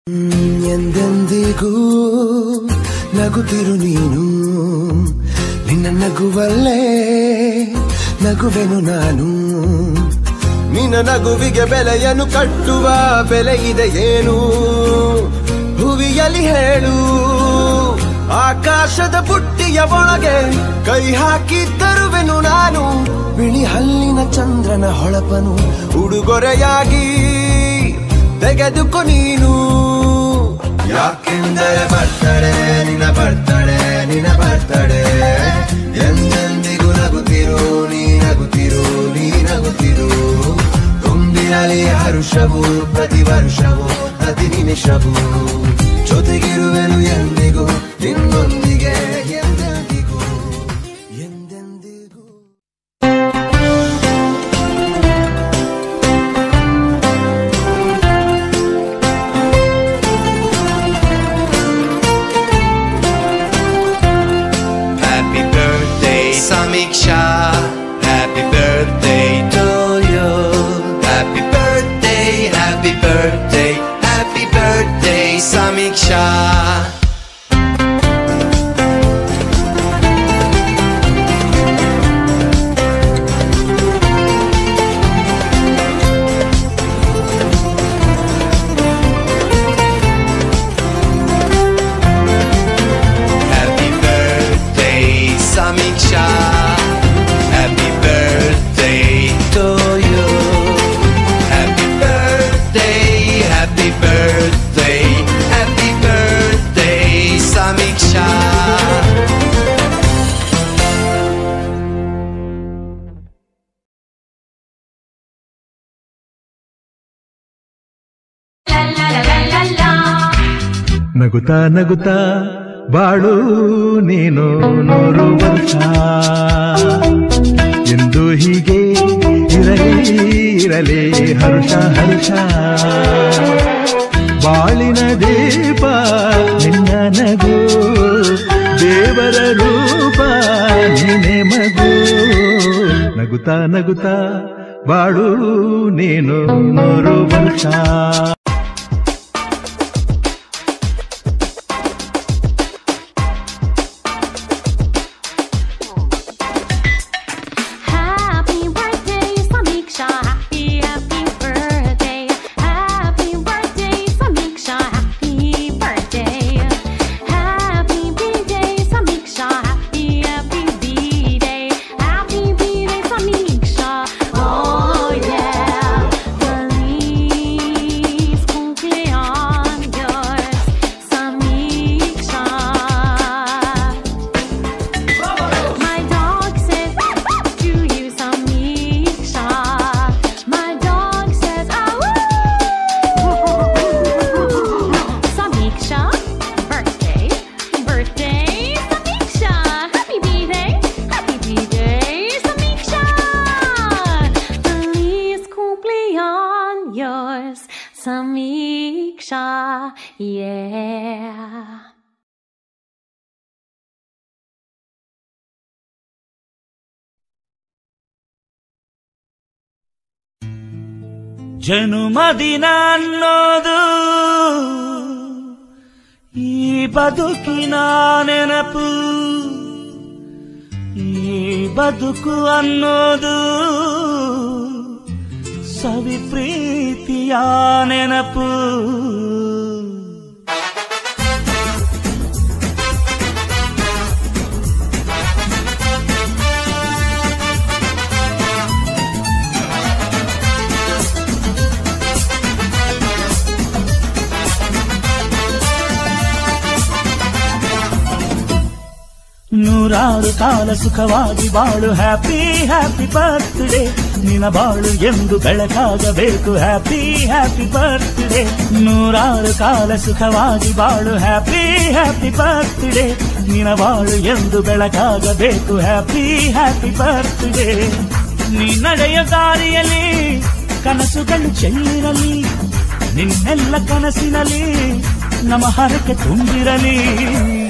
ಎಂದೆಂದಿಗೂ ನಗುತ್ತಿರು ನೀನು ನಿನ್ನ ನಗುವಲ್ಲೇ ನಗುವೆನು ನಾನು ನಿನ್ನ ನಗುವಿಗೆ ಬೆಲೆಯನ್ನು ಕಟ್ಟುವ ಬೆಲೆ ಇದೆ ಏನು ಹುವಿಯಲಿ ಹೇಳು ಆಕಾಶದ ಬುಟ್ಟಿಯ ಒಳಗೆ ಕೈ ಹಾಕಿ ತರುವೆನು ನಾನು ಬಿಳಿ ಹಲ್ಲಿನ ಚಂದ್ರನ ಹೊಳಪನು ಉಡುಗೊರೆಯಾಗಿ ತೆಗೆದುಕೊ ನೀನು ಯಾಕೆಂದರೆ ಬರ್ತಾಳೆ ನಿನ್ನ ಬರ್ತಾಳೆ ನಿನ್ನ ಬರ್ತಾಳೆ ಎಂದೆಂದಿಗೂ ನಗುತ್ತಿರು ನೀ ನಗುತ್ತಿರು ನೀ ನಗುತ್ತಿರು ತುಂಬಿರಲಿ ಹರುಷವು ಪ್ರತಿ ವರ್ಷವೂ ಪ್ರತಿ ನಿಮಿಷವೂ ಜೊತೆಗಿರುವೆನು ಎಂದಿಗೂ ನಿನ್ನೊಂದಿಗೆ ಎಂದೆಂದಿಗೂ ಎಂದೆಂದಿಗೂ Happy birthday, Samiksha. Happy birthday to you. Happy birthday, happy birthday, happy birthday, Samiksha. Happy birthday, Samiksha. Happy birthday to you. Happy birthday, happy birthday, happy birthday, Samiksha. ನಗುತ್ತಾ ನಗುತ್ತಾ ಬಾಳು ನೀನು ನೂರು ವರ್ಷ ಎಂದು ಹೀಗೆ ಇರಲಿ ಇರಲಿ ಹರ್ಷ ಹರ್ಷ ಬಾಳಿನ ದೀಪ ನಿನ್ನ ನಗು ದೇವರ ರೂಪ ನೀನೆ ಮಗು ನಗುತ್ತಾ ನಗುತ್ತಾ ಬಾಳು ನೀನು ನೂರು ವರ್ಷ Happy birthday, Samiksha. Happy, happy birthday. Happy birthday, Samiksha. Happy birthday. Happy birthday, Samiksha. Happy, happy birthday. Happy birthday, Samiksha. Oh yeah. Feliz cumpleaños, Samiksha. My dog says to you, Samiksha. My dog says, ah, Samiksha, birthday, birthday, Samiksha. Happy birthday, happy birthday, Samiksha. Feliz cumpleaños, Samiksha. Yeah. ಜನುಮದಿನ ಅನ್ನೋದು ಈ ಬದುಕಿನ ನೆನಪು ಈ ಬದುಕು ಅನ್ನೋದು ಸವಿ ಪ್ರೀತಿಯ ನೆನಪು ನೂರಾರು ಕಾಲ ಸುಖವಾಗಿ ಬಾಳು ಹ್ಯಾಪಿ ಹ್ಯಾಪಿ ಬರ್ತ್ಡೇ ನಿನ ಬಾಳು ಎಂದು ಬೆಳಕಾಗಬೇಕು ಹ್ಯಾಪಿ ಹ್ಯಾಪಿ ಬರ್ತ್ಡೇ ನೂರಾರು ಕಾಲ ಸುಖವಾಗಿ ಬಾಳು ಹ್ಯಾಪಿ ಹ್ಯಾಪಿ ಬರ್ತ್ಡೇ ನಿನ ಬಾಳು ಎಂದು ಬೆಳಕಾಗಬೇಕು ಹ್ಯಾಪಿ ಹ್ಯಾಪಿ ಬರ್ತ್ಡೇ ನೀ ನಡೆಯ ದಾರಿಯಲ್ಲಿ ಕನಸುಗಳು ಚೆಲ್ಲಿರಲಿ ನಿನ್ನೆಲ್ಲ ಕನಸಿನಲ್ಲಿ ನಮ್ಮ ಹರಕೆ ತುಂಬಿರಲಿ